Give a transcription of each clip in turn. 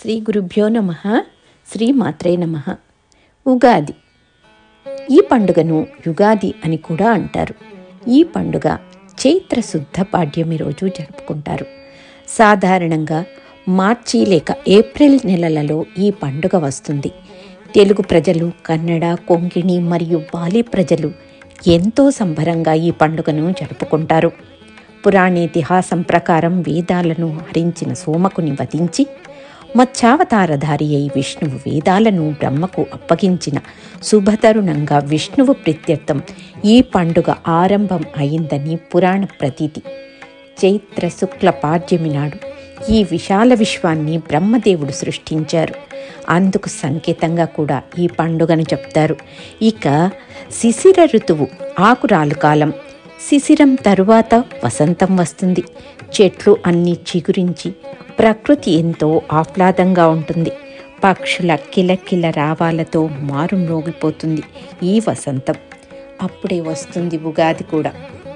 శ్రీ గురుభ్యో నమ శ్రీ మాత్రే నమ ఉగాది ఈ పండుగను యుగాది అని కూడా అంటారు ఈ పండుగ చైత్ర శుద్ధ పాడ్యమి రోజు జరుపుకుంటారు సాధారణంగా మార్చి లేక ఏప్రిల్ నెలలలో ఈ పండుగ వస్తుంది తెలుగు ప్రజలు కన్నడ కొంకిణి మరియు బాలి ప్రజలు ఎంతో సంబరంగా ఈ పండుగను జరుపుకుంటారు పురాణేతిహాసం ప్రకారం వేదాలను హరించిన సోమకుని వధించి మత్స్యావతారధారి అయి విష్ణువు వేదాలను బ్రహ్మకు అప్పగించిన శుభతరుణంగా విష్ణువు ప్రీత్యర్థం ఈ పండుగ ఆరంభం అయిందని పురాణ ప్రతీతి చైత్ర శుక్ల పాడ్యమి నాడు ఈ విశాల విశ్వాన్ని బ్రహ్మదేవుడు సృష్టించారు అందుకు సంకేతంగా కూడా ఈ పండుగను చెప్తారు ఇక శిశిర ఋతువు ఆకురాలు కాలం శిశిరం తరువాత వసంతం వస్తుంది చెట్లు అన్నీ చిగురించి ప్రకృతి ఎంతో ఆహ్లాదంగా ఉంటుంది పక్షుల కిలకిల రావాలతో మారుమ్రోగిపోతుంది ఈ వసంతం అప్పుడే వస్తుంది ఉగాది కూడా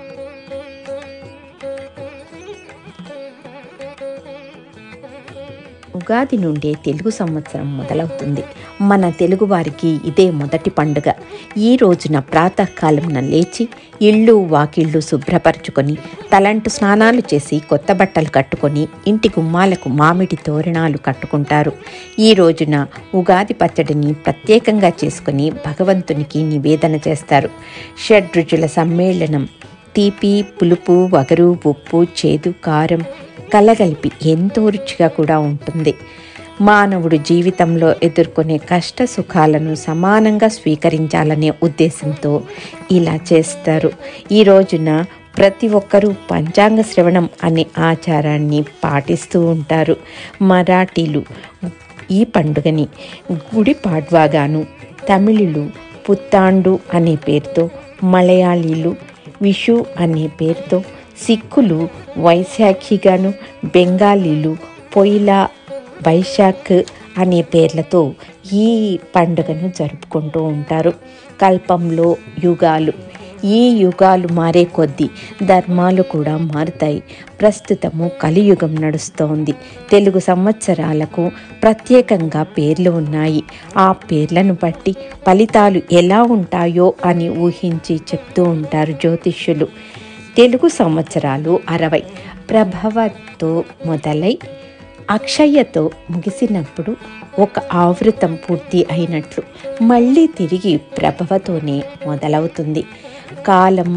ఉగాది నుండే తెలుగు సంవత్సరం మొదలవుతుంది మన తెలుగువారికి ఇదే మొదటి పండుగ ఈ రోజున ప్రాతకాలంన లేచి ఇళ్ళు వాకిళ్ళు శుభ్రపరచుకొని తలంటు స్నానాలు చేసి కొత్త బట్టలు కట్టుకొని ఇంటి గుమ్మాలకు మామిడి తోరణాలు కట్టుకుంటారు ఈ రోజున ఉగాది పచ్చడిని ప్రత్యేకంగా చేసుకొని భగవంతునికి నివేదన చేస్తారు షడ్రుచుల సమ్మేళనం తీపి పులుపు వగరు ఉప్పు చేదు కారం కలగలిపి ఎంతో రుచిగా కూడా ఉంటుంది మానవుడు జీవితంలో ఎదుర్కొనే కష్ట సుఖాలను సమానంగా స్వీకరించాలనే ఉద్దేశంతో ఇలా చేస్తారు ఈ రోజున ప్రతి ఒక్కరూ పంచాంగ శ్రవణం అనే ఆచారాన్ని పాటిస్తూ ఉంటారు మరాఠీలు ఈ పండుగని గుడి పాడ్వాగాను తమిళులు పుత్తాండు అనే పేరుతో మలయాళీలు విషు అనే పేరుతో సిక్కులు వైశాఖిగాను బెంగాలీలు పొయిలా వైశాఖ్ అనే పేర్లతో ఈ పండుగను జరుపుకుంటూ ఉంటారు కల్పంలో యుగాలు ఈ యుగాలు మారే కొద్దీ ధర్మాలు కూడా మారుతాయి ప్రస్తుతము కలియుగం నడుస్తోంది తెలుగు సంవత్సరాలకు ప్రత్యేకంగా పేర్లు ఉన్నాయి ఆ పేర్లను బట్టి ఫలితాలు ఎలా ఉంటాయో అని ఊహించి చెప్తూ ఉంటారు జ్యోతిష్యులు తెలుగు సంవత్సరాలు అరవై ప్రభవతో మొదలై అక్షయ్యతో ముగిసినప్పుడు ఒక ఆవృతం పూర్తి అయినట్లు మళ్ళీ తిరిగి ప్రభవతోనే మొదలవుతుంది కాలం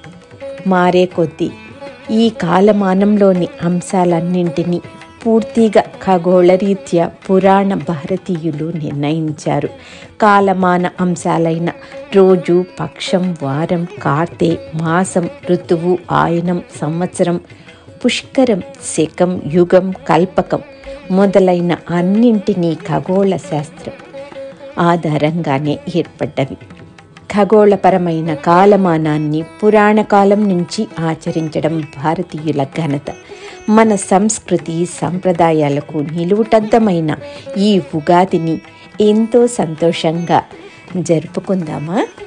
మారే కొద్దీ ఈ కాలమానంలోని అంశాలన్నింటినీ పూర్తిగా ఖగోళరీత్యా పురాణ భారతీయులు నిర్ణయించారు కాలమాన అంశాలైన రోజు పక్షం వారం కార్తె మాసం ఋతువు ఆయనం సంవత్సరం పుష్కరం శకం యుగం కల్పకం మొదలైన అన్నింటినీ ఖగోళ శాస్త్రం ఆధారంగానే ఏర్పడ్డవి ఖగోళపరమైన కాలమానాన్ని పురాణ కాలం నుంచి ఆచరించడం భారతీయుల ఘనత మన సంస్కృతి సంప్రదాయాలకు నిలువుటద్దమైన ఈ ఉగాదిని ఎంతో సంతోషంగా జరుపుకుందామా